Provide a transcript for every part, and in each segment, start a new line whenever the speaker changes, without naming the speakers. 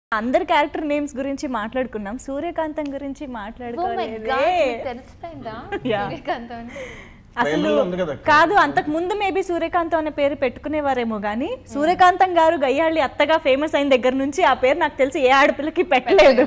అందరి character names గురించి మాట్లాడుకున్నాం సూర్యకాంతం గురించి
Oh my
మాట్లాడుకోలేదే
God, మీకు తెలిసిపోయిందా
Yeah.
సూర్యకాంత్ అని
అసలు
ప్రేమలో ఉంది కదా
కాదు అంతకు ముందు మేబీ సూర్యకాంతం అనే పేరు పెట్టుకునేవారేమో కానీ సూర్యకాంతం గారు గయ్యాళ్ళి అత్తగా ఫేమస్ అయిన దగ్గర నుంచి ఆ పేరు నాకు తెలిసి ఏ ఆడపిల్లకి పెట్టలేదు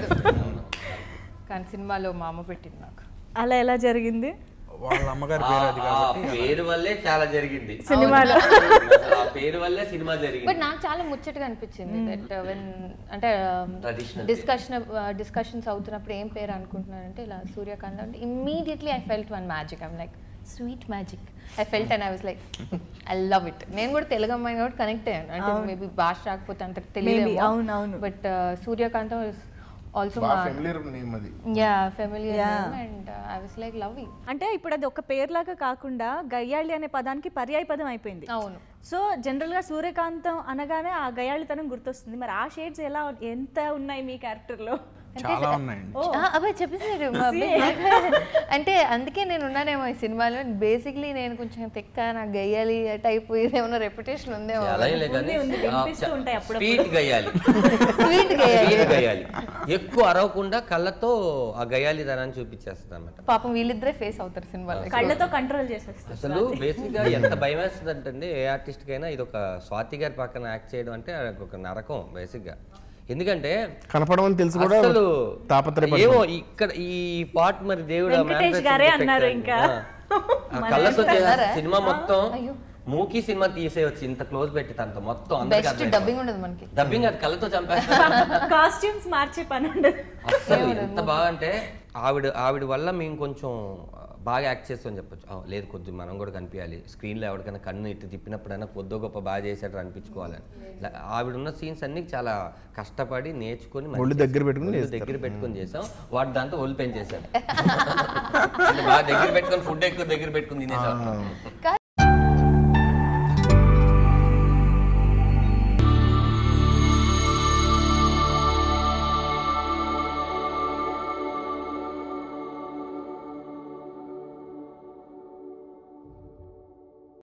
కానీ సినిమాలో మా అమ్మ పెట్టింది నాకు
అలా ఎలా జరిగింది
వాళ్ళ అమ్మగారి
ఆ
పేరు అది
ఆ
కాబట్టి
పేరు వల్లే చాలా జరిగింది
సినిమాలో
అసలు ఆ పేరు వల్లే సినిమా జరిగింది
బట్ నాకు చాలా ముచ్చటగా అనిపించింది దట్ వెన్ అంటే
Traditional
డిస్కషన్ డిస్కషన్స్ అవుతున్నప్పుడు ఏం పేరు అనుకుంటున్నారంటే ఇలా సూర్యకాంత్ అంటే immediately I felt one magic I'm like sweet magic I felt and I was like I love it నేను కూడా తెలుగు అమ్మాయి కాబట్టి కనెక్ట్ అయ్యాను అంటే మేబీ భాష రాకపోతే అంత తెలియదు
అవును, అవును.
బట్ సూర్యకాంతం ఆల్సో
బాగా ఫెమిలియర్ నేమ్ అది
yeah familiar
Yeah.
And I was like loving
అంటే ఇప్పుడు అది ఒక పేరులాగా కాకుండా గయ్యాళి అనే పదానికి పర్యాయ పదం అయిపోయింది
అవును
సో జనరల్ గా సూర్యకాంతం అనగానే ఆ గయ్యాళితనం గుర్తొస్తుంది మరి ఆ షేడ్స్ ఎలా ఎంత ఉన్నాయి మీ క్యారెక్టర్ లో
చాలా ఉన్నాయండి
ఆ, అబ్బాయి చెప్పేసారు మా అబ్బాయి. అంటే అందుకే నేను ఉన్నానేమో ఈ సినిమాలో బేసిక్లీ నేను కొంచెం తెక్క నాకు గయ్యాలి టైప్ ఇదేమన్నా రెప్యుటేషన్ ఉందేమో
అలా ఏం లేదు కానీ
ఉంది, వినిపిస్తూ ఉంటాయి అప్పుడప్పుడు.
స్వీట్ గయ్యాలి
స్వీట్ గయ్యాలి
స్వీట్ గయ్యాలి ఎక్కువ అరవకుండా కళ్ళతో ఆ గయ్యాలి ధనాన్ని చూపించేస్తుంది అనమాట
పాపం వీళ్ళిద్దరే ఫేస్ అవుతారు సినిమాలో
కళ్ళతో కంట్రోల్ చేసేస్తారు
అసలు బేసిక్ గా ఎంత భయం వేస్తుంది అంటే ఏ ఆర్టిస్ట్ కైనా ఇది ఒక స్వాతి గారి పక్కన యాక్ట్ చేయడం అంటే అది ఒక నరకం బేసిక్ గా ఎందుకంటే
కనపడమని తెలిసి కూడా
అసలు
తాపత్రయపడుతుంది.
ఏమో ఇక్కడ ఈ పార్ట్ మరి దేవుడు ఆ
వెంకటేష్
manifestation
గారే
effect
అన్నారు
అని.
ఇంకా.
ఆ. ఆ కళ్ళతో చేసే సినిమా మొత్తం మూకీ సినిమా తీసేయచ్చు ఇంత క్లోజ్ పెట్టి తనతో మొత్తం అందరికీ
బెస్ట్
అర్థమైపోతుంది.
డబ్బింగ్ ఉండదు మనకి
డబ్బింగ్ అది కళ్ళతో చంపేస్తారు
కాస్ట్యూమ్స్ మార్చే పని ఉండదు
అసలు ఎంత బాగా అంటే ఆవిడ ఆవిడ వల్ల మేము కొంచెం బాగా యాక్ట్ చేస్తామని చెప్పొచ్చు ఆ, లేదు కొంచెం మనం కూడా కనిపించాలి స్క్రీన్లో ఎవరికైనా కన్ను ఇటు తిప్పినప్పుడైనా కొద్దో గొప్ప బాగా చేశాడు అనిపించుకోవాలని ఇలా ఆవిడ ఉన్న సీన్స్ అన్ని చాలా కష్టపడి నేర్చుకొని మంచిగా
ఒళ్ళు దగ్గర పెట్టుకుని
ఒళ్ళు
చేస్తారు.
దగ్గర పెట్టుకొని చేసాం వాడు దాంతో ఒళ్ళు పెంచేశాడు అంటే బాగా దగ్గర పెట్టుకొని ఫుడ్ ఎక్కువ దగ్గర పెట్టుకుని తినేసాం